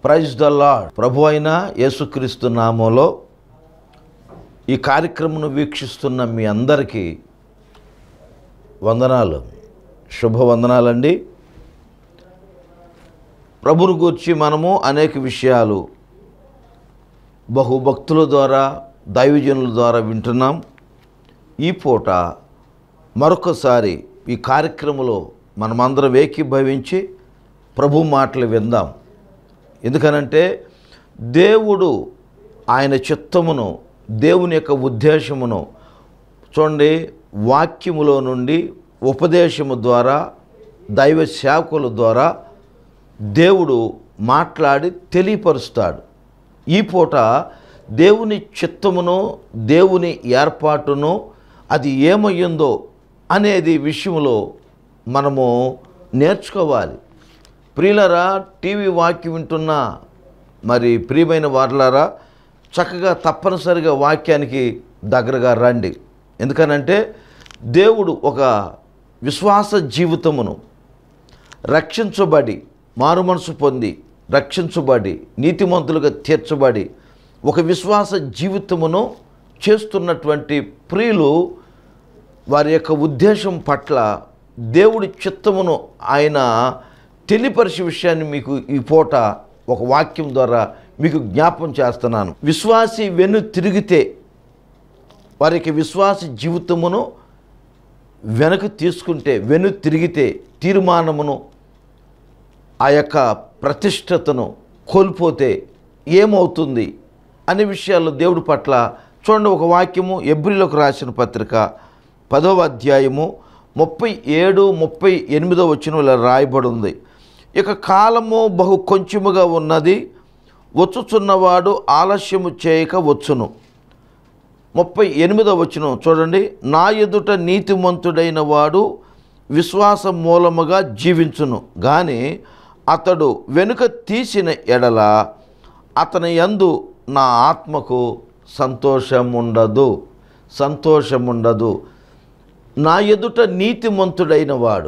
praise the lord ప్రభు అయిన యేసుక్రీస్తు నామంలో ఈ కార్యక్రమను వీక్షిస్తున్న మీ అందరికీ వందనాలు శుభవందనాలండి ప్రభుని గూర్చి మనము అనేక విషయాలు బహుభక్తుల ద్వారా దైవజనుల ద్వారా వింటున్నాం ఈ పూట మరొకసారి ఈ కార్యక్రమంలో మనమందరం ఏకీభవించి ప్రభు మాటలు విందాం ఎందుకనంటే దేవుడు ఆయన చిత్తమును దేవుని యొక్క ఉద్దేశమును చూడండి వాక్యములో నుండి ఉపదేశము ద్వారా దైవ సేవకుల ద్వారా దేవుడు మాట్లాడి తెలియపరుస్తాడు ఈ పూట దేవుని చిత్తమును దేవుని ఏర్పాటును అది ఏమయ్యిందో అనేది విషయంలో మనము నేర్చుకోవాలి ప్రియులరా టీవీ వాక్యం వింటున్న మరి ప్రియమైన వారులారా చక్కగా తప్పనిసరిగా వాక్యానికి దగ్గరగా రండి ఎందుకనంటే దేవుడు ఒక విశ్వాస జీవితమును రక్షించబడి మారు మనసు పొంది రక్షించబడి నీతిమంతులుగా తీర్చబడి ఒక విశ్వాస జీవితమును చేస్తున్నటువంటి ప్రియులు వారి యొక్క ఉద్దేశం పట్ల దేవుడి చిత్తమును ఆయన తెలియపరిచే విషయాన్ని మీకు ఈ పూట ఒక వాక్యం ద్వారా మీకు జ్ఞాపం చేస్తున్నాను విశ్వాసి వెను తిరిగితే వారికి విశ్వాస జీవితమును వెనక్కి తీసుకుంటే వెను తిరిగితే తీర్మానమును ఆ యొక్క ప్రతిష్టతను కోల్పోతే ఏమవుతుంది అనే విషయాల్లో దేవుడి పట్ల చూడండి ఒక వాక్యము ఎబ్రిలోకి రాసిన పత్రిక పదవ అధ్యాయము ముప్పై ఏడు ముప్పై ఎనిమిదో వచ్చిన ఇలా రాయబడి ఉంది ఇక కాలము బహు కొంచెముగా ఉన్నది వచ్చుచున్నవాడు ఆలస్యము చేయక వచ్చును ముప్పై ఎనిమిదో వచ్చిన చూడండి నా ఎదుట నీతిమంతుడైన వాడు విశ్వాసం మూలముగా జీవించును కానీ అతడు వెనుక తీసిన ఎడల అతని యందు నా ఆత్మకు సంతోషం ఉండదు సంతోషం ఉండదు నా ఎదుట నీతిమంతుడైన వాడు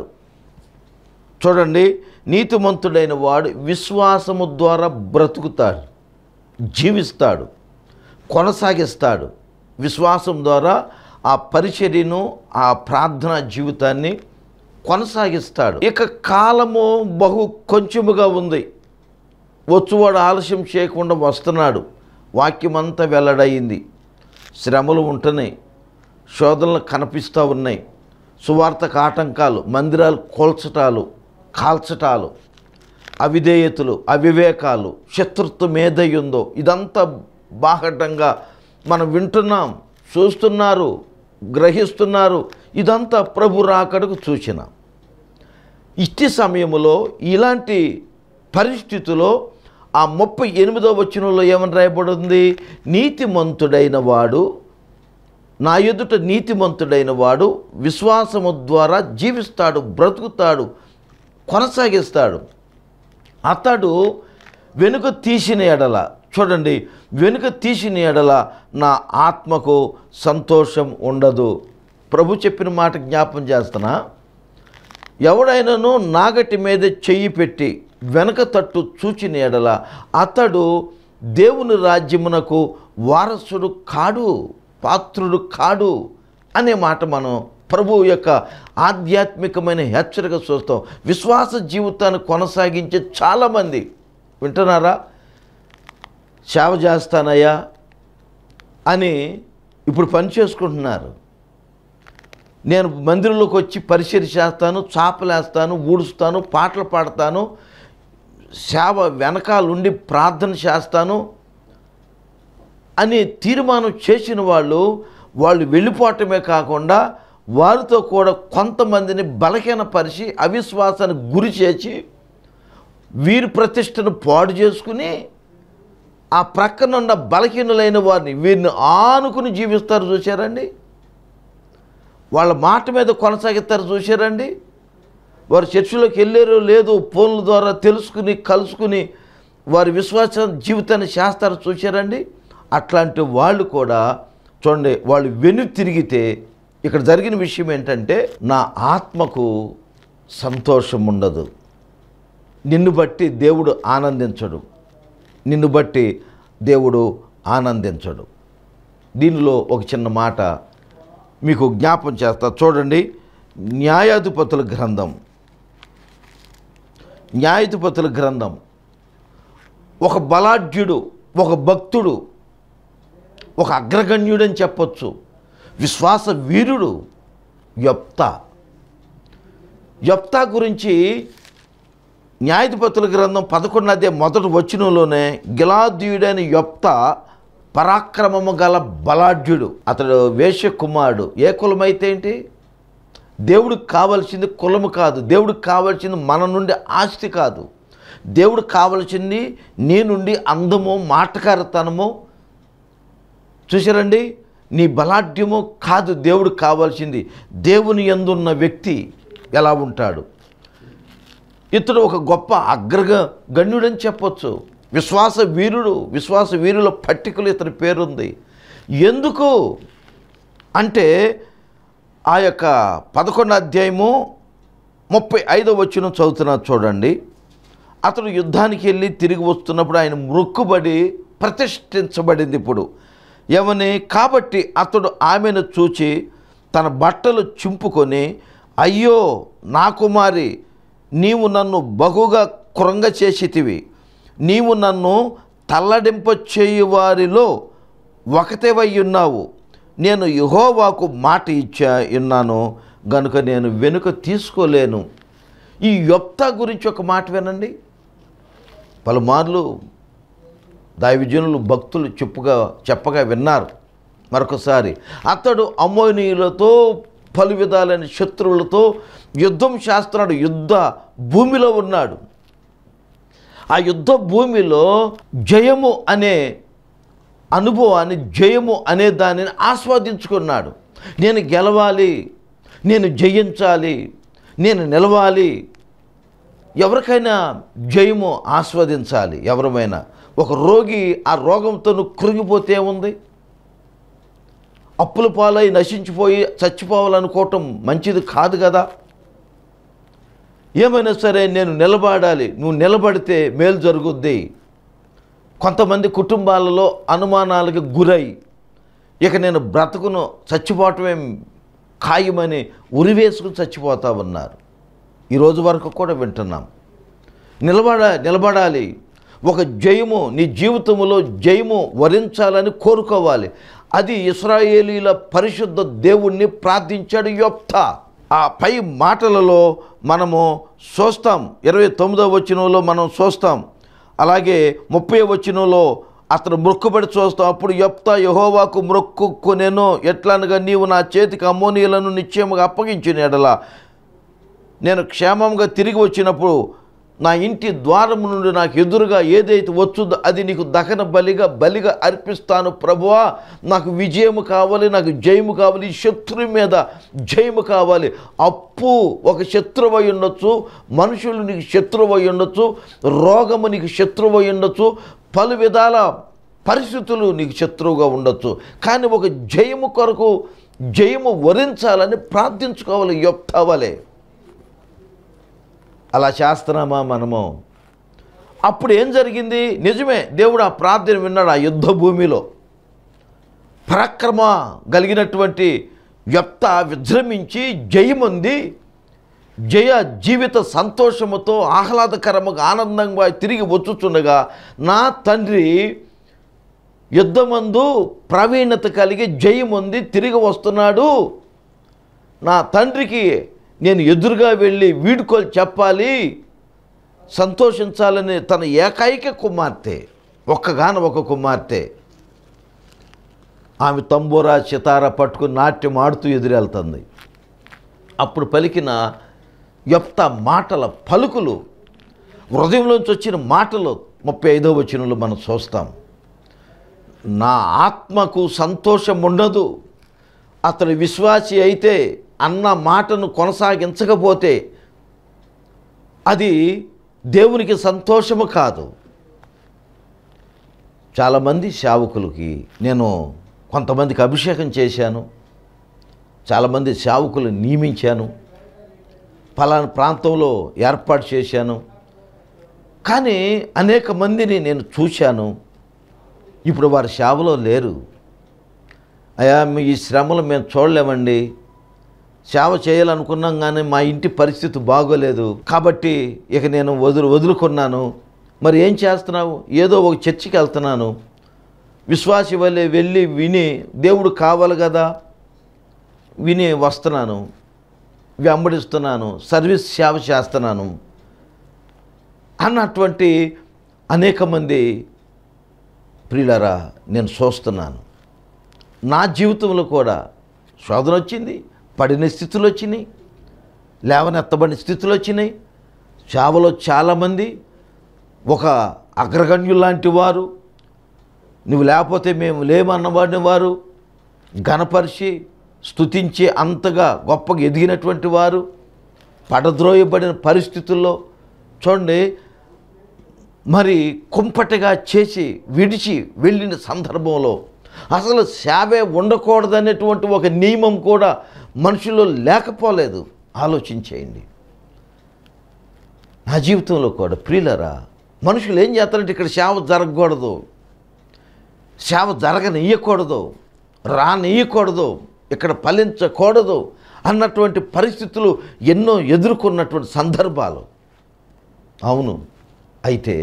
చూడండి నీతిమంతుడైన వాడు విశ్వాసము ద్వారా బ్రతుకుతాడు జీవిస్తాడు కొనసాగిస్తాడు విశ్వాసం ద్వారా ఆ పరిచర్యను ఆ ప్రార్థనా జీవితాన్ని కొనసాగిస్తాడు ఇక కాలము బహు కొంచెముగా ఉంది వచ్చువాడు ఆలస్యం చేయకుండా వస్తున్నాడు వాక్యమంతా వెల్లడయింది శ్రమలు ఉంటున్నాయి శోధనలు కనిపిస్తూ ఉన్నాయి సువార్తకు ఆటంకాలు మందిరాలు కోల్చటాలు కాల్చటాలు అవిధేయతలు అవివేకాలు శత్రుత్వం ఏదయ్యుందో ఇదంతా బాహటంగా మనం వింటున్నాం చూస్తున్నారు గ్రహిస్తున్నారు ఇదంతా ప్రభు రాకడకు సూచన ఇట్టి సమయంలో ఇలాంటి పరిస్థితిలో ఆ ముప్పై ఎనిమిదో వచనంలో ఏమని రాయబడింది నీతిమంతుడైన వాడు నా ఎదుట నీతిమంతుడైన వాడు విశ్వాసము ద్వారా జీవిస్తాడు బ్రతుకుతాడు కొనసాగిస్తాడు అతడు వెనుక తీసిన ఎడల చూడండి వెనుక తీసిన ఎడల నా ఆత్మకు సంతోషం ఉండదు ప్రభు చెప్పిన మాట జ్ఞాపం చేస్తున్నా ఎవడైనాను నాగటి మీద చెయ్యి పెట్టి వెనక తట్టు చూచిన ఎడల అతడు దేవుని రాజ్యమునకు వారసుడు కాడు పాత్రుడు కాడు అనే మాట మనం ప్రభు యొక్క ఆధ్యాత్మికమైన హెచ్చరిక చూస్తాం విశ్వాస జీవితాన్ని కొనసాగించే చాలామంది వింటున్నారా సేవ చేస్తానయ్యా అని ఇప్పుడు పని చేసుకుంటున్నారు నేను మందిరంలోకి వచ్చి పరిచయం చేస్తాను చాపలేస్తాను ఊడుస్తాను పాటలు పాడతాను సేవ వెనకాలండి ప్రార్థన చేస్తాను అని తీర్మానం చేసిన వాళ్ళు వాళ్ళు వెళ్ళిపోవటమే కాకుండా వారితో కూడా కొంతమందిని బలహీనపరిచి అవిశ్వాసానికి గురి చేసి వీరి ప్రతిష్టను పాడు చేసుకుని ఆ ప్రక్కన ఉన్న బలహీనులైన వారిని వీరిని ఆనుకుని జీవిస్తారు చూశారండి వాళ్ళ మాట మీద కొనసాగిస్తారు చూశారండి వారు చర్చిలోకి వెళ్ళారో లేదో ఫోన్ల ద్వారా తెలుసుకుని కలుసుకుని వారి విశ్వాస జీవితాన్ని చేస్తారు చూశారండి అట్లాంటి వాళ్ళు కూడా చూడండి వాళ్ళు వెను తిరిగితే ఇక్కడ జరిగిన విషయం ఏంటంటే నా ఆత్మకు సంతోషం ఉండదు నిన్ను బట్టి దేవుడు ఆనందించడు నిన్ను బట్టి దేవుడు ఆనందించడు దీనిలో ఒక చిన్న మాట మీకు జ్ఞాపం చేస్తా చూడండి న్యాయాధిపతుల గ్రంథం న్యాయాధిపతుల గ్రంథం ఒక బలాఢ్యుడు ఒక భక్తుడు ఒక అగ్రగణ్యుడని చెప్పొచ్చు విశ్వాస వీరుడు యొప్తా యొప్తా గురించి న్యాయాధిపతుల గ్రంథం పదకొండు అదే మొదటి వచనంలోనే గిలాద్యుడైన యొప్త పరాక్రమము గల బలాఢ్యుడు అతడు వేశ్య కుమారుడు ఏ కులమైతే ఏంటి దేవుడికి కావలసింది కులము కాదు దేవుడికి కావలసింది మన నుండి ఆస్తి కాదు దేవుడికి కావలసింది నీ నుండి అందము మాటకారతనము చూసారండి నీ బలాఢ్యము కాదు దేవుడికి కావాల్సింది దేవుని ఎందున్న వ్యక్తి ఎలా ఉంటాడు ఇతడు ఒక గొప్ప అగ్రగ గణ్యుడని చెప్పొచ్చు విశ్వాస వీరుడు విశ్వాస వీరుల పట్టికలు ఇతని పేరుంది ఎందుకు అంటే ఆ యొక్క పదకొండు అధ్యాయము ముప్పై ఐదో వచ్చిన చదువుతున్నా చూడండి అతడు యుద్ధానికి వెళ్ళి తిరిగి వస్తున్నప్పుడు ఆయన మొక్కుబడి ప్రతిష్ఠించబడింది ఇప్పుడు ఏమని కాబట్టి అతడు ఆమెను చూచి తన బట్టలు చింపుకొని అయ్యో నా కుమారి నీవు నన్ను బహుగా కృంగ చేసితివి నీవు నన్ను తల్లడింప చేయు వారిలో ఒకతేవై ఉన్నావు నేను యహోవాకు మాట ఇచ్చా ఉన్నాను గనుక నేను వెనుక తీసుకోలేను ఈ యొప్త గురించి ఒక మాట వినండి పలుమార్లు దైవజనులు భక్తులు చెప్పుగా చెప్పగా విన్నారు మరొకసారి అతడు అమోనీయులతో పలు విధాలైన శత్రువులతో యుద్ధం చేస్తున్నాడు యుద్ధ భూమిలో ఉన్నాడు ఆ యుద్ధ భూమిలో జయము అనే అనుభవాన్ని జయము అనే దానిని ఆస్వాదించుకున్నాడు నేను గెలవాలి నేను జయించాలి నేను నిలవాలి ఎవరికైనా జయము ఆస్వాదించాలి ఎవరమైనా ఒక రోగి ఆ రోగంతో నువ్వు కృంగిపోతే ఏముంది అప్పుల పాలై నశించిపోయి చచ్చిపోవాలనుకోవటం మంచిది కాదు కదా ఏమైనా సరే నేను నిలబడాలి నువ్వు నిలబడితే మేలు జరుగుద్ది కొంతమంది కుటుంబాలలో అనుమానాలకు గురై ఇక నేను బ్రతుకును చచ్చిపోవటమే ఖాయమని ఉరివేసుకుని చచ్చిపోతా ఉన్నారు ఈ రోజు వరకు కూడా వింటున్నాం నిలబడ నిలబడాలి ఒక జయము నీ జీవితంలో జయము వరించాలని కోరుకోవాలి అది ఇస్రాయేలీల పరిశుద్ధ దేవుణ్ణి ప్రార్థించాడు యొప్త ఆ పై మాటలలో మనము చూస్తాం ఇరవై తొమ్మిదవ వచనంలో మనం చూస్తాం అలాగే ముప్పై వచనంలో అతను మొక్కుబడి చూస్తాం అప్పుడు యొప్త యహోవాకు మొక్కుకొనేను ఎట్లనగా నీవు నా చేతికి అమ్మోనీయులను నిశ్చయముగా అప్పగించిన ఎడల నేను క్షేమంగా తిరిగి వచ్చినప్పుడు నా ఇంటి ద్వారము నుండి నాకు ఎదురుగా ఏదైతే వచ్చుందో అది నీకు దహన బలిగా బలిగా అర్పిస్తాను ప్రభువా నాకు విజయము కావాలి నాకు జయము కావాలి ఈ శత్రువు మీద జయము కావాలి అప్పు ఒక శత్రువు అయి ఉండొచ్చు మనుషులు నీకు శత్రువు అయి ఉండొచ్చు రోగము నీకు శత్రువు అయి ఉండొచ్చు పలు విధాల పరిస్థితులు నీకు శత్రువుగా ఉండొచ్చు కానీ ఒక జయము కొరకు జయము వరించాలని ప్రార్థించుకోవాలి యొప్తవలే అలా చేస్తున్నామా మనము అప్పుడు ఏం జరిగింది నిజమే దేవుడు ఆ ప్రార్థన విన్నాడు ఆ యుద్ధ భూమిలో పరాక్రమ కలిగినటువంటి యొప్త విజృంభించి జయముంది జయ జీవిత సంతోషముతో ఆహ్లాదకరముగా ఆనందంగా తిరిగి వచ్చుచుండగా నా తండ్రి యుద్ధమందు ప్రవీణత కలిగి జయముంది తిరిగి వస్తున్నాడు నా తండ్రికి నేను ఎదురుగా వెళ్ళి వీడుకోలు చెప్పాలి సంతోషించాలని తన ఏకైక కుమార్తె ఒక్కగాన ఒక కుమార్తె ఆమె తంబూరా సితార పట్టుకుని నాట్యం ఆడుతూ ఎదురెళ్తుంది అప్పుడు పలికిన యొప్త మాటల పలుకులు హృదయంలోంచి వచ్చిన మాటలు ముప్పై ఐదో వచనంలో మనం చూస్తాం నా ఆత్మకు సంతోషం ఉండదు అతడు విశ్వాసి అయితే అన్న మాటను కొనసాగించకపోతే అది దేవునికి సంతోషము కాదు చాలామంది సేవకులకి నేను కొంతమందికి అభిషేకం చేశాను చాలామంది సేవకులు నియమించాను ఫలానా ప్రాంతంలో ఏర్పాటు చేశాను కానీ అనేక మందిని నేను చూశాను ఇప్పుడు వారి సేవలో లేరు అయ్యా మీ ఈ శ్రమలు మేము చూడలేమండి సేవ చేయాలనుకున్నాం కానీ మా ఇంటి పరిస్థితి బాగోలేదు కాబట్టి ఇక నేను వదులు వదులుకున్నాను మరి ఏం చేస్తున్నావు ఏదో ఒక చర్చికి వెళ్తున్నాను విశ్వాసి వల్లే వెళ్ళి విని దేవుడు కావాలి కదా విని వస్తున్నాను వెంబడిస్తున్నాను సర్వీస్ సేవ చేస్తున్నాను అన్నటువంటి అనేక మంది ప్రియులరా నేను చూస్తున్నాను నా జీవితంలో కూడా శోధన వచ్చింది పడిన స్థితులు వచ్చినాయి లేవనెత్తబడిన స్థితులు వచ్చినాయి సేవలో చాలామంది ఒక అగ్రగణ్యులు లాంటి వారు నువ్వు లేకపోతే మేము లేమన్నవాడిని వారు గణపరిచి స్తుతించే అంతగా గొప్పగా ఎదిగినటువంటి వారు పడద్రోయబడిన పరిస్థితుల్లో చూడండి మరి కుంపటిగా చేసి విడిచి వెళ్ళిన సందర్భంలో అసలు సేవే ఉండకూడదనేటువంటి ఒక నియమం కూడా మనుషుల్లో లేకపోలేదు ఆలోచించేయండి నా జీవితంలో కూడా ప్రియులరా మనుషులు ఏం చేస్తారంటే ఇక్కడ సేవ జరగకూడదు సేవ జరగనియ్యకూడదు రానియ్యకూడదు ఇక్కడ ఫలించకూడదు అన్నటువంటి పరిస్థితులు ఎన్నో ఎదుర్కొన్నటువంటి సందర్భాలు అవును అయితే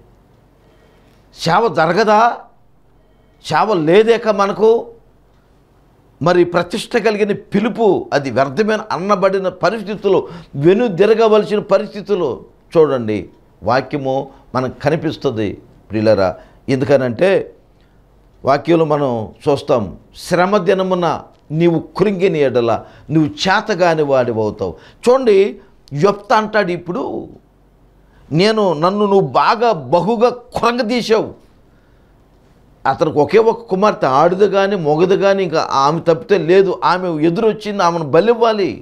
సేవ జరగదా సేవ లేదేక మనకు మరి ప్రతిష్ట కలిగిన పిలుపు అది వ్యర్థమైన అన్నబడిన పరిస్థితులు వెనుదిరగవలసిన పరిస్థితులు చూడండి వాక్యము మనకు కనిపిస్తుంది ప్రియులరా ఎందుకనంటే వాక్యంలో మనం చూస్తాం శ్రమ దినమున నీవు కృంగిన ఎడల నువ్వు చేతగాని వాడివవుతావు చూడండి యొప్త అంటాడు ఇప్పుడు నేను నన్ను నువ్వు బాగా బహుగా కురంగదీశావు అతనికి ఒకే ఒక కుమార్తె ఆడుదు కానీ మొగదు కానీ ఇంకా ఆమె తప్పితే లేదు ఆమె ఎదురొచ్చింది ఆమెను బలివ్వాలి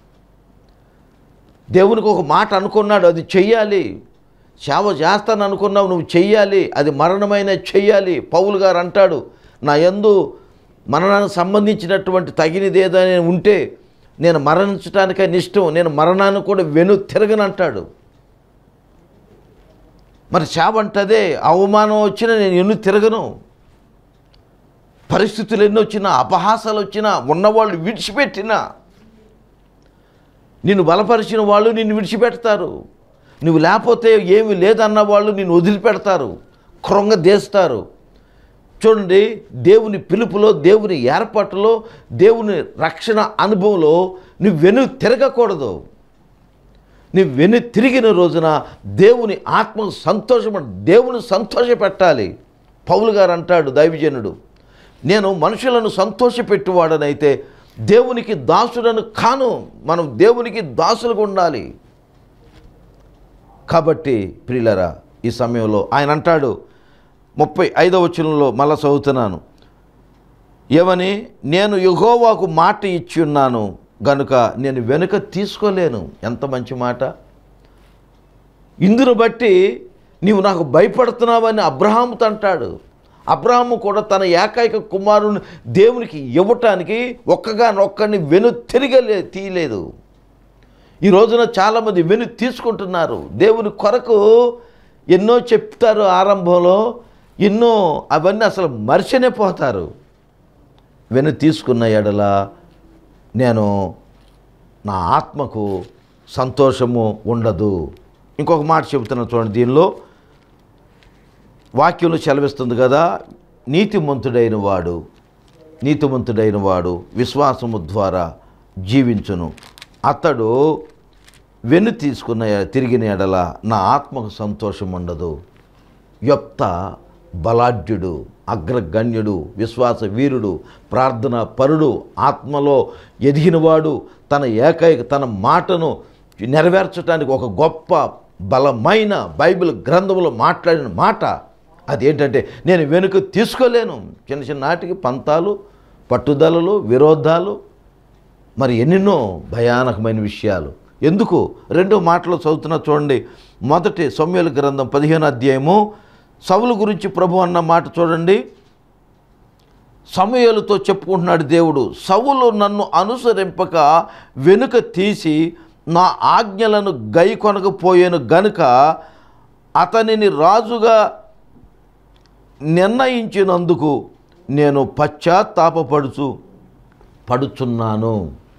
దేవునికి ఒక మాట అనుకున్నాడు అది చెయ్యాలి సేవ చేస్తాను అనుకున్నావు నువ్వు చెయ్యాలి అది మరణమైన చెయ్యాలి పౌలు గారు అంటాడు నా యందు మరణానికి సంబంధించినటువంటి తగినది ఏదైనా ఉంటే నేను మరణించడానికే ఇష్టం నేను మరణాన్ని కూడా వెను తిరగనంటాడు మరి సేవ అంటదే అవమానం వచ్చినా నేను ఎన్ను తిరగను పరిస్థితులు ఎన్ని వచ్చినా అపహాసాలు వచ్చినా ఉన్నవాళ్ళు విడిచిపెట్టినా నిన్ను బలపరిచిన వాళ్ళు నిన్ను విడిచిపెడతారు నువ్వు లేకపోతే ఏమి లేదన్న వాళ్ళు నిన్ను వదిలిపెడతారు కృంగదేస్తారు చూడండి దేవుని పిలుపులో దేవుని ఏర్పాటులో దేవుని రక్షణ అనుభవంలో నువ్వు వెను తిరగకూడదు నువ్వు వెను తిరిగిన రోజున దేవుని ఆత్మ సంతోషం దేవుని సంతోషపెట్టాలి పౌలు గారు అంటాడు దైవజనుడు నేను మనుషులను సంతోషపెట్టువాడనైతే దేవునికి దాసులను కాను మనం దేవునికి దాసులుగా ఉండాలి కాబట్టి ప్రియులరా ఈ సమయంలో ఆయన అంటాడు ముప్పై ఐదవ వచనంలో మళ్ళా చదువుతున్నాను ఏమని నేను యెహోవాకు మాట ఇచ్చి ఉన్నాను గనుక నేను వెనుక తీసుకోలేను ఎంత మంచి మాట ఇందును బట్టి నీవు నాకు భయపడుతున్నావని అబ్రహాముతో అంటాడు అబ్రహాము కూడా తన ఏకైక కుమారుని దేవునికి ఇవ్వటానికి ఒక్కగానొక్కడిని వెను తిరగలే తీయలేదు ఈ రోజున చాలామంది వెను తీసుకుంటున్నారు దేవుని కొరకు ఎన్నో చెప్తారు ఆరంభంలో ఎన్నో అవన్నీ అసలు మర్చినే పోతారు వెను తీసుకున్న ఎడల నేను నా ఆత్మకు సంతోషము ఉండదు ఇంకొక మాట చెబుతున్నా చూడండి దీనిలో వాక్యంలో సెలవిస్తుంది కదా నీతిమంతుడైన వాడు నీతిమంతుడైన వాడు విశ్వాసము ద్వారా జీవించును అతడు వెను తీసుకున్న ఎ- తిరిగిన ఎడల నా ఆత్మకు సంతోషం ఉండదు యొప్త బలాఢ్యుడు అగ్రగణ్యుడు విశ్వాస వీరుడు ప్రార్థన పరుడు ఆత్మలో ఎదిగినవాడు తన ఏకైక తన మాటను నెరవేర్చడానికి ఒక గొప్ప బలమైన బైబిల్ గ్రంథంలో మాట్లాడిన మాట అదేంటంటే నేను వెనుక తీసుకోలేను చిన్న చిన్న నాటికి పంతాలు పట్టుదలలు విరోధాలు మరి ఎన్నెన్నో భయానకమైన విషయాలు ఎందుకు రెండో మాటలు చదువుతున్నా చూడండి మొదటి సౌమ్యుల గ్రంథం పదిహేను అధ్యాయము సవుల గురించి ప్రభు అన్న మాట చూడండి సమయలతో చెప్పుకుంటున్నాడు దేవుడు సవులు నన్ను అనుసరింపక వెనుక తీసి నా ఆజ్ఞలను గై కొనకపోయాను గనుక అతనిని రాజుగా నిర్ణయించినందుకు నేను పశ్చాత్తాపపడుచు పడుచున్నాను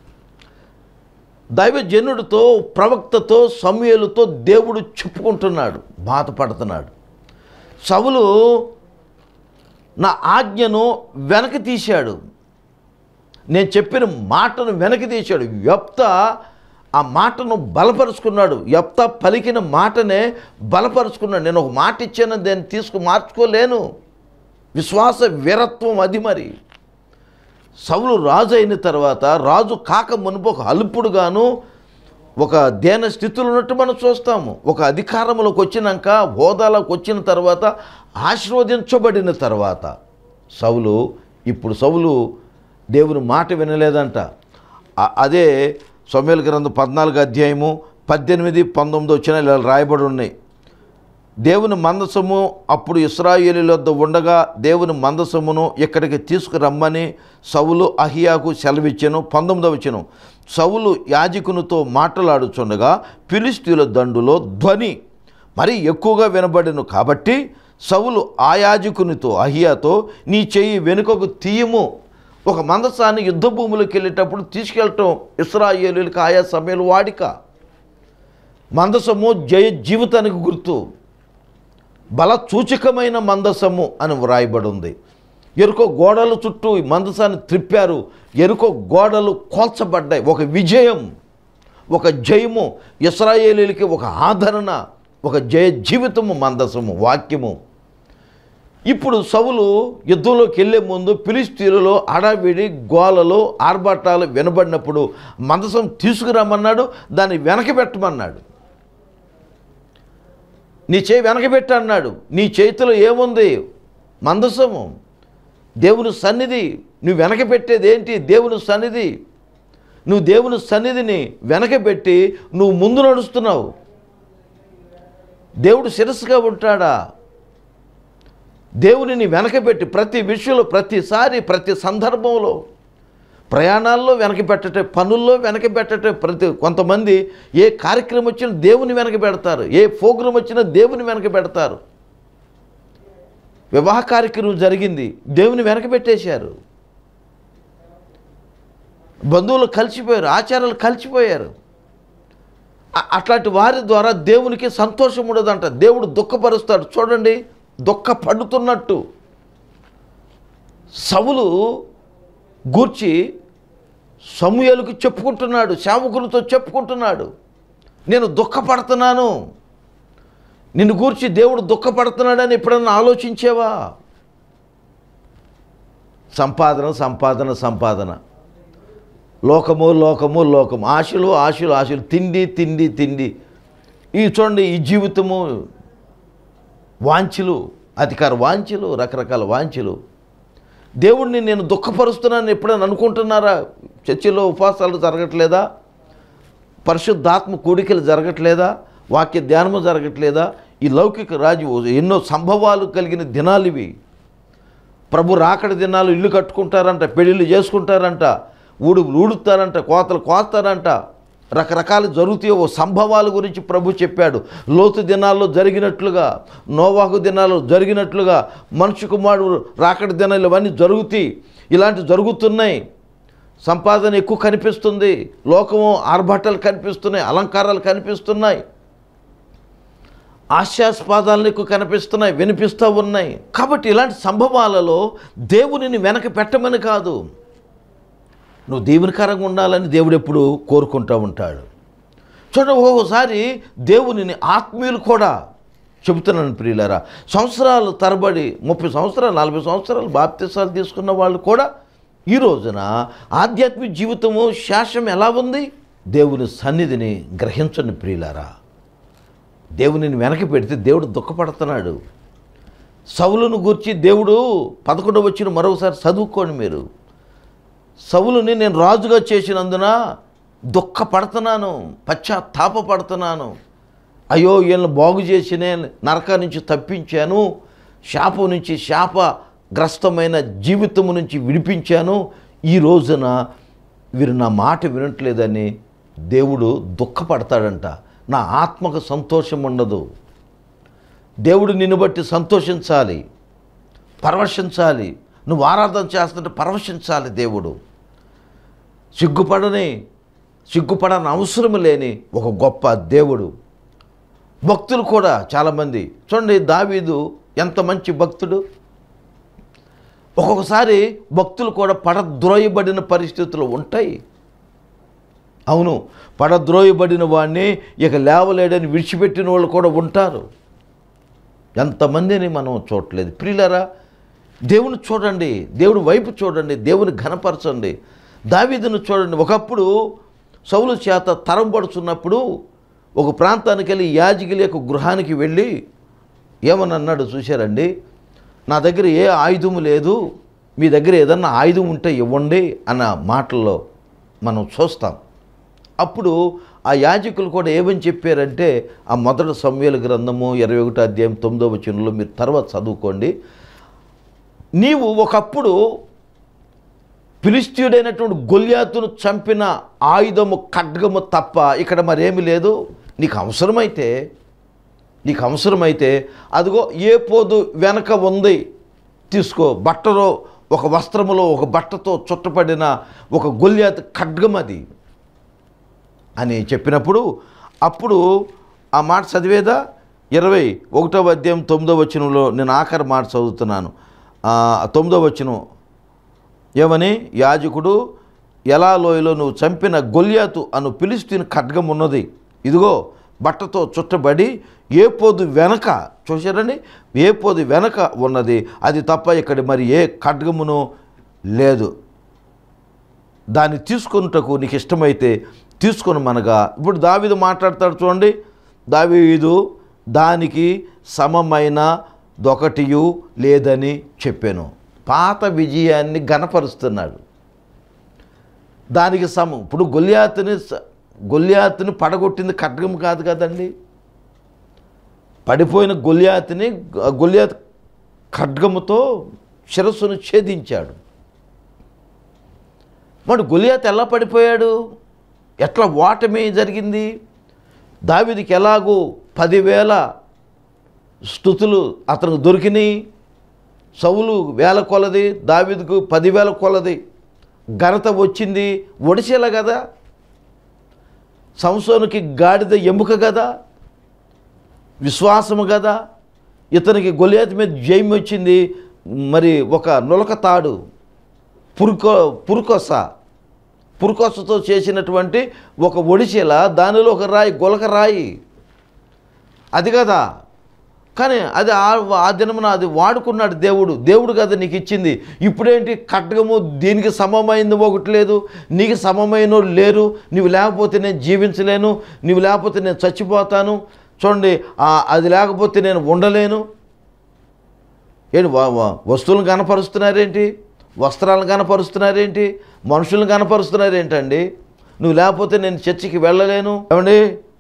దైవజనుడితో ప్రవక్తతో సమయలతో దేవుడు చెప్పుకుంటున్నాడు బాధపడుతున్నాడు సవులు నా ఆజ్ఞను వెనక్కి తీశాడు నేను చెప్పిన మాటను వెనక్కి తీశాడు వ్యప్త ఆ మాటను బలపరుచుకున్నాడు యప్త పలికిన మాటనే బలపరుచుకున్నాడు నేను ఒక మాట ఇచ్చాను దాన్ని తీసుకు మార్చుకోలేను విశ్వాస వీరత్వం అది మరి సౌలు రాజు అయిన తర్వాత రాజు కాక మునుపు ఒక అల్పుడుగాను ఒక దేన స్థితిలో ఉన్నట్టు మనం చూస్తాము ఒక అధికారంలోకి వచ్చినాక హోదాలోకి వచ్చిన తర్వాత ఆశీర్వదించబడిన తర్వాత సౌలు ఇప్పుడు సౌలు దేవుని మాట వినలేదంట అ- అదే సొమ్యల గ్రంథం పద్నాలుగు అధ్యాయము పద్దెనిమిది పంతొమ్మిది వచ్చిన ఇలా రాయబడి ఉన్నాయి దేవుని మందసము అప్పుడు ఇస్రాయేలీల వద్ద ఉండగా దేవుని మందసమును ఇక్కడికి తీసుకురమ్మని సౌలు అహియాకు సెలవిచ్చెను పంతొమ్మిదవ వచ్చెను సౌలు యాజకునితో మాట్లాడుచుండగా ఫిలిస్తీన్ల దండులో ధ్వని మరి ఎక్కువగా వినబడిను కాబట్టి సౌలు ఆ యాజకునితో అహియాతో నీ చెయ్యి వెనుకకు తీయము ఒక మందసాన్ని యుద్ధ భూములకు వెళ్ళేటప్పుడు తీసుకెళ్ళటం ఇస్రాయేలీలకు ఆయా సమయంలో వాడిక మందసము జయ జీవితానికి గుర్తు బల సూచకమైన మందసము అని వ్రాయబడి ఉంది ఎరుకో గోడల చుట్టూ ఈ మందసాన్ని త్రిప్పారు ఎరుకో గోడలు కోల్చబడ్డాయి ఒక విజయం ఒక జయము ఇస్రాయేలీలకి ఒక ఆదరణ ఒక జయ జీవితము మందసము వాక్యము ఇప్పుడు సవులు యుద్ధంలోకి వెళ్ళే ముందు ఫిలిస్తీన్లలో అడవిడి గోలలో ఆర్భాటాలు వినబడినప్పుడు మందసం తీసుకురమ్మన్నాడు దాన్ని వెనక పెట్టమన్నాడు నీ చేయి వెనకబెట్టు అన్నాడు నీ చేతిలో ఏముంది మందసము దేవుని సన్నిధి నువ్వు వెనకబెట్టేది ఏంటి దేవుని సన్నిధి నువ్వు దేవుని సన్నిధిని వెనకబెట్టి నువ్వు ముందు నడుస్తున్నావు దేవుడు శిరస్సుగా ఉంటాడా దేవునిని వెనకబెట్టి ప్రతి విషయంలో ప్రతిసారి ప్రతి సందర్భంలో ప్రయాణాల్లో వెనక పెట్టటే పనుల్లో వెనక పెట్టటే ప్రతి కొంతమంది ఏ కార్యక్రమం వచ్చినా దేవుని వెనక పెడతారు ఏ ప్రోగ్రాం వచ్చినా దేవుని వెనక పెడతారు వివాహ కార్యక్రమం జరిగింది దేవుని వెనక పెట్టేశారు బంధువులు కలిసిపోయారు ఆచారాలు కలిసిపోయారు అ- అట్లాంటి వారి ద్వారా దేవునికి సంతోషం ఉండదంట దేవుడు దుఃఖపరుస్తాడు చూడండి దుఃఖపడుతున్నట్టు సవులు గూర్చి సమూహలకు చెప్పుకుంటున్నాడు సేవకులతో చెప్పుకుంటున్నాడు నేను దుఃఖపడుతున్నాను నిన్ను గూర్చి దేవుడు దుఃఖపడుతున్నాడని ఎప్పుడన్నా ఆలోచించేవా సంపాదన సంపాదన సంపాదన లోకము లోకము లోకము ఆశలు ఆశలు ఆశలు తిండి తిండి తిండి ఈ చూడండి ఈ జీవితము వాంఛలు అధికార వాంఛలు రకరకాల వాంఛలు దేవుడిని నేను దుఃఖపరుస్తున్నాను ఎప్పుడైనా అనుకుంటున్నారా చర్చిలో ఉపవాసాలు జరగట్లేదా పరిశుద్ధాత్మ కూడికలు జరగట్లేదా వాక్య ధ్యానము జరగట్లేదా ఈ లౌకిక రాజు ఎన్నో సంభవాలు కలిగిన దినాలు ఇవి ప్రభు రాకడ దినాలు ఇల్లు కట్టుకుంటారంట పెళ్ళిళ్ళు చేసుకుంటారంట ఊడు ఊడుతారంట కోతలు కోస్తారంట రకరకాలు జరుగుతాయో ఓ సంభవాల గురించి ప్రభు చెప్పాడు లోతు దినాల్లో జరిగినట్లుగా నోవాహు దినాల్లో జరిగినట్లుగా మనుషు కుమారుడు రాకడ దినాలు ఇవన్నీ జరుగుతాయి ఇలాంటి జరుగుతున్నాయి సంపాదన ఎక్కువ కనిపిస్తుంది లోకము ఆర్భాటాలు కనిపిస్తున్నాయి అలంకారాలు కనిపిస్తున్నాయి ఆశాస్పాదాలను ఎక్కువ కనిపిస్తున్నాయి వినిపిస్తూ ఉన్నాయి కాబట్టి ఇలాంటి సంభవాలలో దేవునిని వెనక పెట్టమని కాదు నువ్వు దీవెనకరంగా ఉండాలని దేవుడు ఎప్పుడు కోరుకుంటూ ఉంటాడు చూడండి ఒక్కొక్కసారి దేవునిని ఆత్మీయులు కూడా చెబుతున్నాను ప్రియులారా సంవత్సరాలు తరబడి ముప్పై సంవత్సరాలు నలభై సంవత్సరాలు బాప్తిసాలు తీసుకున్న వాళ్ళు కూడా ఈ రోజున ఆధ్యాత్మిక జీవితము శాశ్వం ఎలా ఉంది దేవుని సన్నిధిని గ్రహించండి ప్రియులారా దేవునిని వెనక్కి పెడితే దేవుడు దుఃఖపడుతున్నాడు సవులను గూర్చి దేవుడు పదకొండవ వచ్చిన మరొకసారి చదువుకోండి మీరు సవులుని నేను రాజుగా చేసినందున దుఃఖపడుతున్నాను పశ్చాత్తాపపడుతున్నాను అయ్యో వీళ్ళని బాగు చేసినే నరక నుంచి తప్పించాను శాపం నుంచి శాపగ్రస్తమైన జీవితము నుంచి విడిపించాను ఈ రోజున వీరు నా మాట వినట్లేదని దేవుడు దుఃఖపడతాడంట నా ఆత్మకు సంతోషం ఉండదు దేవుడు నిన్ను బట్టి సంతోషించాలి పరవశించాలి నువ్వు ఆరాధన చేస్తుంటే పరవశించాలి దేవుడు సిగ్గుపడని సిగ్గుపడని అవసరం లేని ఒక గొప్ప దేవుడు భక్తులు కూడా చాలామంది చూడండి దావీదు ఎంత మంచి భక్తుడు ఒక్కొక్కసారి భక్తులు కూడా పడద్రోయబడిన పరిస్థితులు ఉంటాయి అవును పడద్రోయబడిన వాడిని ఇక లేవలేడని విడిచిపెట్టిన వాళ్ళు కూడా ఉంటారు ఎంతమందిని మనం చూడలేదు ప్రియులరా దేవుని చూడండి దేవుడి వైపు చూడండి దేవుని ఘనపరచండి దావీదును చూడండి ఒకప్పుడు సౌలు చేత తరంపడుచున్నప్పుడు ఒక ప్రాంతానికి వెళ్ళి యాజగిలి యొక్క గృహానికి వెళ్ళి ఏమని అన్నాడు చూశారండి నా దగ్గర ఏ ఆయుధము లేదు మీ దగ్గర ఏదన్నా ఆయుధం ఉంటే ఇవ్వండి అన్న మాటల్లో మనం చూస్తాం అప్పుడు ఆ యాజకులు కూడా ఏమని చెప్పారంటే ఆ మొదటి సమయాల గ్రంథము ఇరవై ఒకటో అధ్యాయం తొమ్మిదో వచనంలో మీరు తర్వాత చదువుకోండి నీవు ఒకప్పుడు ఫిలిస్తీయుడైనటువంటి గొల్యాతును చంపిన ఆయుధము ఖడ్గము తప్ప ఇక్కడ మరేమి లేదు నీకు అవసరమైతే నీకు అవసరమైతే అదిగో ఏ పోదు వెనక ఉంది తీసుకో బట్టలో ఒక వస్త్రములో ఒక బట్టతో చుట్టపడిన ఒక గొల్యాత్ ఖడ్గం అది అని చెప్పినప్పుడు అప్పుడు ఆ మాట చదివేదా ఇరవై ఒకటవ అధ్యాయం తొమ్మిదో వచనంలో నేను ఆఖరి మాట చదువుతున్నాను ఆ, తొమ్మిదో వచనం ఏమని యాజకుడు ఎలా లోయలో నువ్వు చంపిన గొల్యాతు అను పిలిస్తీన్ ఖడ్గం ఉన్నది ఇదిగో బట్టతో చుట్టబడి ఏ పోదు వెనక చూశారండి ఏ పోదు వెనక ఉన్నది అది తప్ప ఇక్కడ మరి ఏ ఖడ్గమును లేదు దాన్ని తీసుకొనుటకు నీకు ఇష్టమైతే తీసుకొని మనగా ఇప్పుడు దావీదు మాట్లాడతాడు చూడండి దావీదు దానికి సమమైన దొకటియు లేదని చెప్పాను పాత విజయాన్ని గనపరుస్తున్నాడు దానికి సమం ఇప్పుడు గొల్యాతుని స- గొల్యాతుని పడగొట్టింది ఖడ్గం కాదు కదండి పడిపోయిన గొల్యాతుని గ- గొల్యాత్ ఖడ్గముతో శిరస్సును ఛేదించాడు మరి గొలియాత్ ఎలా పడిపోయాడు ఎట్లా ఓటమి జరిగింది దావిదికి ఎలాగూ పదివేల స్థుతులు అతనికి దొరికినాయి సౌలు వేల కొలది దావిదికు పదివేల కొలది ఘనత వచ్చింది ఒడిసేలా కదా సంసోనికి గాడిద ఎముక కదా విశ్వాసము కదా ఇతనికి గొలియాత్ మీద జయం వచ్చింది మరి ఒక నులక తాడు పురుకో పురుకొస పురుకొసతో చేసినటువంటి ఒక ఒడిశెల దానిలో ఒక రాయి గొలక రాయి అది కదా కానీ అది ఆ- ఆ దినమున అది వాడుకున్నాడు దేవుడు దేవుడు కదా నీకు ఇచ్చింది ఇప్పుడేంటి ఖడ్గము దీనికి సమమైంది ఒకటి లేదు నీకు సమమైన లేరు నువ్వు లేకపోతే నేను జీవించలేను నువ్వు లేకపోతే నేను చచ్చిపోతాను చూడండి ఆ- అది లేకపోతే నేను ఉండలేను ఏంటి వా- వా- వస్తువులను కనపరుస్తున్నారేంటి వస్త్రాలను కనపరుస్తున్నారేంటి మనుషులను కనపరుస్తున్నారేంటండి నువ్వు లేకపోతే నేను చర్చికి వెళ్ళలేను ఏమండి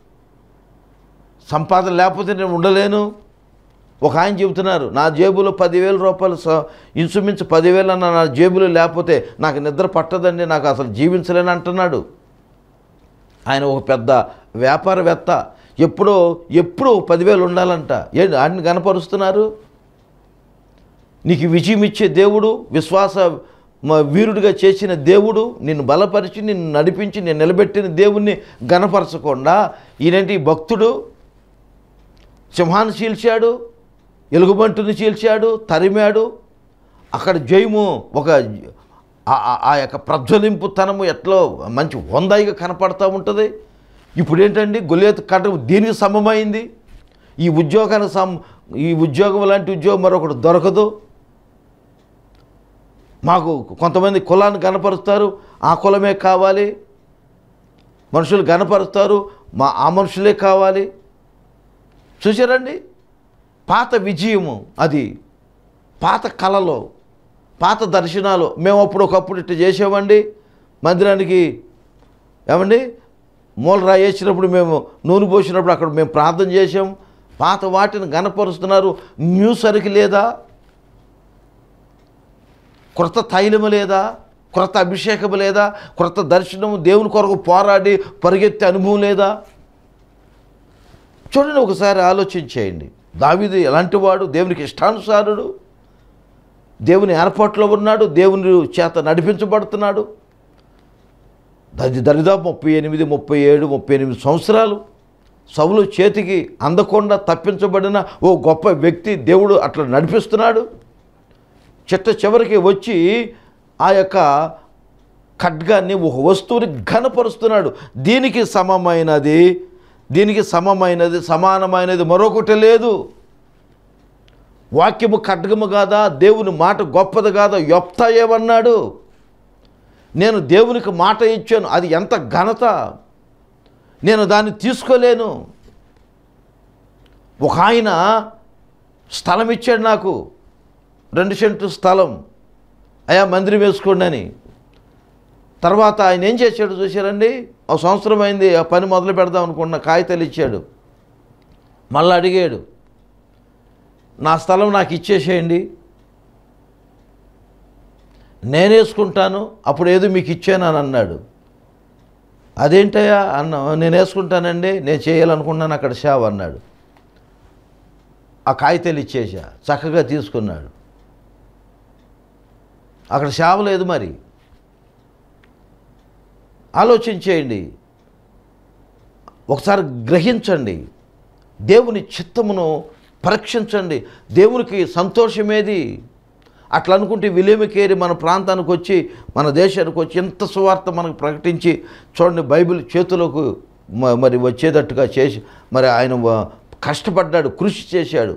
సంపాదన లేకపోతే నేను ఉండలేను ఒక ఆయన చెబుతున్నారు నా జేబులో పదివేల రూపాయలు స- ఇంచుమించు పదివేలు అన్న నా జేబులో లేకపోతే నాకు నిద్ర పట్టదండి నాకు అసలు జీవించలేని అంటున్నాడు ఆయన ఒక పెద్ద వ్యాపారవేత్త ఎప్పుడో ఎప్పుడో పదివేలు ఉండాలంట ఏంటి ఆయన్ని కనపరుస్తున్నారు నీకు విజయం ఇచ్చే దేవుడు విశ్వాస మ- వీరుడిగా చేసిన దేవుడు నిన్ను బలపరిచి నిన్ను నడిపించి నేను నిలబెట్టిన దేవుణ్ణి గనపరచకుండా ఈయనంటి ఈ భక్తుడు సింహాన్ని చీల్చాడు ఎలుగుబంటుని చీల్చాడు తరిమాడు అక్కడ జయము ఒక ఆ- ఆ- ఆ యొక్క ప్రజ్వలింపు తనము ఎట్లో మంచి హొందాయిగా కనపడతా ఉంటుంది ఇప్పుడు ఏంటండి గొలియత్ కట్టం దీనికి సమమైంది ఈ ఉద్యోగానికి సమ్ ఈ ఉద్యోగం లాంటి ఉద్యోగం మరొకటి దొరకదు మాకు కొంతమంది కులాన్ని కనపరుస్తారు ఆ కులమే కావాలి మనుషులు కనపరుస్తారు మా ఆ మనుషులే కావాలి చూసారండి పాత విజయము అది పాత కళలో పాత దర్శనాలు మేము అప్పుడు ఒకప్పుడు ఇట్లా చేసామండి మందిరానికి ఏమండి మూలరాయి వేసినప్పుడు మేము నూనె పోసినప్పుడు అక్కడ మేము ప్రార్థన చేసాం పాత వాటిని గనపరుస్తున్నారు న్యూ సరికి లేదా క్రొత్త తైలము లేదా క్రొత్త అభిషేకము లేదా క్రొత్త దర్శనము దేవుని కొరకు పోరాడి పరిగెత్తే అనుభవం లేదా చూడండి ఒకసారి ఆలోచించేయండి దావీదు ఎలాంటి వాడు దేవునికి ఇష్టానుసారుడు దేవుని ఏర్పాట్లో ఉన్నాడు దేవుని చేత నడిపించబడుతున్నాడు అది దరిదాపు ముప్పై ఎనిమిది ముప్పై ఏడు ముప్పై ఎనిమిది సంవత్సరాలు సవులు చేతికి అందకుండా తప్పించబడిన ఓ గొప్ప వ్యక్తి దేవుడు అట్లా నడిపిస్తున్నాడు చిట్ట చివరికి వచ్చి ఆ యొక్క ఖడ్గాన్ని ఒక వస్తువుని ఘనపరుస్తున్నాడు దీనికి సమమైనది దీనికి సమమైనది సమానమైనది మరొకటి లేదు వాక్యము ఖడ్గము కాదా దేవుని మాట గొప్పది కాదా యొప్త ఏమన్నాడు నేను దేవునికి మాట ఇచ్చాను అది ఎంత ఘనత నేను దాన్ని తీసుకోలేను ఒక ఆయన స్థలం ఇచ్చాడు నాకు రెండు సెంటు స్థలం అయా మందిరం వేసుకోండి అని తర్వాత ఆయన ఏం చేశాడు చూశారండి ఒక సంవత్సరం అయింది ఆ పని మొదలు పెడదాం అనుకున్న కాగితాలు ఇచ్చాడు మళ్ళీ అడిగాడు నా స్థలం నాకు ఇచ్చేసేయండి నేను వేసుకుంటాను అప్పుడు ఏదో మీకు ఇచ్చాను అని అన్నాడు అదేంటయ్యా అన్న నేను వేసుకుంటానండి నేను చేయాలనుకున్నాను అక్కడ సేవ అన్నాడు ఆ కాగితాలు ఇచ్చేసా చక్కగా తీసుకున్నాడు అక్కడ సేవ లేదు మరి ఆలోచించేయండి ఒకసారి గ్రహించండి దేవుని చిత్తమును పరీక్షించండి దేవునికి సంతోషమేది అట్లా అనుకుంటే విలేమికేరి మన ప్రాంతానికి వచ్చి మన దేశానికి వచ్చి ఎంత సువార్త మనకు ప్రకటించి చూడండి బైబిల్ చేతులకు మ- మరి వచ్చేటట్టుగా చేసి మరి ఆయన వ- కష్టపడ్డాడు కృషి చేశాడు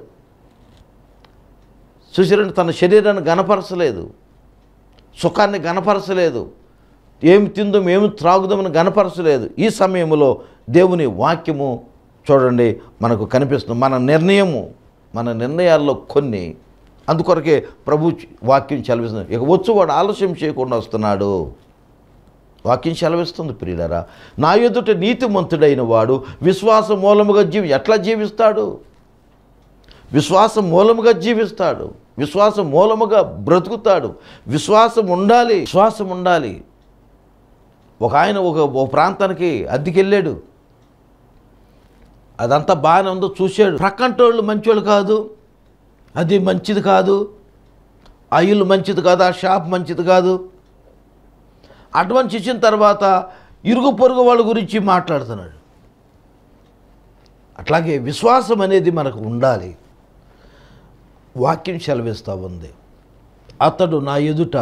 చూసారంటే తన శరీరాన్ని గనపరచలేదు సుఖాన్ని గనపరచలేదు ఏమి తిందాం ఏమి త్రాగుదామని గనపరచలేదు ఈ సమయంలో దేవుని వాక్యము చూడండి మనకు కనిపిస్తుంది మన నిర్ణయము మన నిర్ణయాల్లో కొన్ని అందుకొరకే ప్రభు వాక్యం చదివిస్తుంది ఇక వచ్చువాడు ఆలస్యం చేయకుండా వస్తున్నాడు వాక్యం సెలవిస్తుంది ప్రియులరా నా ఎదుట నీతిమంతుడైన వాడు విశ్వాస మూలముగా జీవి ఎట్లా జీవిస్తాడు విశ్వాసం మూలముగా జీవిస్తాడు విశ్వాసం మూలముగా బ్రతుకుతాడు విశ్వాసం ఉండాలి విశ్వాసం ఉండాలి ఒక ఆయన ఒక ఒక ప్రాంతానికి అద్దెకెళ్ళాడు అదంతా బాగానే ఉందో చూశాడు ప్రక్కంటోళ్ళు మంచోళ్ళు కాదు అది మంచిది కాదు ఆ ఇల్లు మంచిది కాదు ఆ షాప్ మంచిది కాదు అడ్వాన్స్ ఇచ్చిన తర్వాత ఇరుగు పొరుగు వాళ్ళ గురించి మాట్లాడుతున్నాడు అట్లాగే విశ్వాసం అనేది మనకు ఉండాలి వాక్యం సెలవిస్తూ ఉంది అతడు నా ఎదుట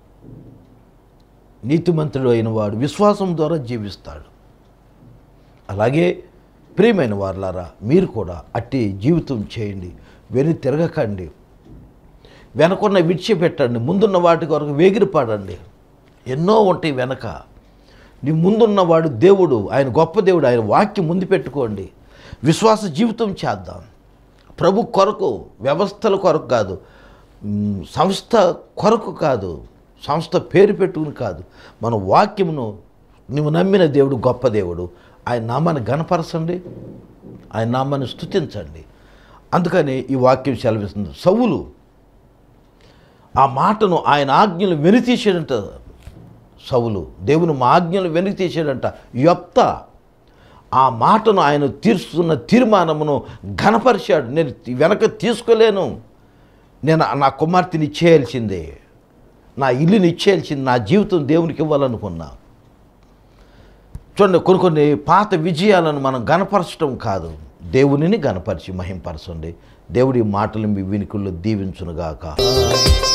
నీతిమంతుడు అయిన వాడు విశ్వాసం ద్వారా జీవిస్తాడు అలాగే ప్రియమైన వారులారా మీరు కూడా అట్టి జీవితం చేయండి వెను తిరగకండి వెనకున్న విడిచిపెట్టండి ముందున్న వాటి కొరకు వేగిరిపాడండి ఎన్నో ఉంటాయి వెనక నీ ముందున్నవాడు దేవుడు ఆయన గొప్ప దేవుడు ఆయన వాక్యం ముందు పెట్టుకోండి విశ్వాస జీవితం చేద్దాం ప్రభు కొరకు వ్యవస్థల కొరకు కాదు మ్, సంస్థ కొరకు కాదు సంస్థ పేరు పెట్టుకుని కాదు మన వాక్యమును నువ్వు నమ్మిన దేవుడు గొప్ప దేవుడు ఆయన నామాన్ని గనపరచండి ఆయన నామాన్ని స్తుతించండి అందుకని ఈ వాక్యం సెలవిస్తుంది సవులు ఆ మాటను ఆయన ఆజ్ఞలు వెనుతీసాడంట సవులు దేవుని మా ఆజ్ఞలు వెనుక తీసాడంట యొప్త ఆ మాటను ఆయన తీర్చుతున్న తీర్మానమును ఘనపరిచాడు నేను వెనక తీసుకోలేను నేను నా కుమార్తెని ఇచ్చేయాల్సిందే నా ఇల్లుని ఇచ్చేయాల్సింది నా జీవితం దేవునికి ఇవ్వాలనుకున్నా చూడండి కొన్ని కొన్ని పాత విజయాలను మనం గనపరచడం కాదు దేవునిని గనపరిచి మహింపరచండి దేవుడి మాటలు మీ వినికుల్లో దీవించునుగాక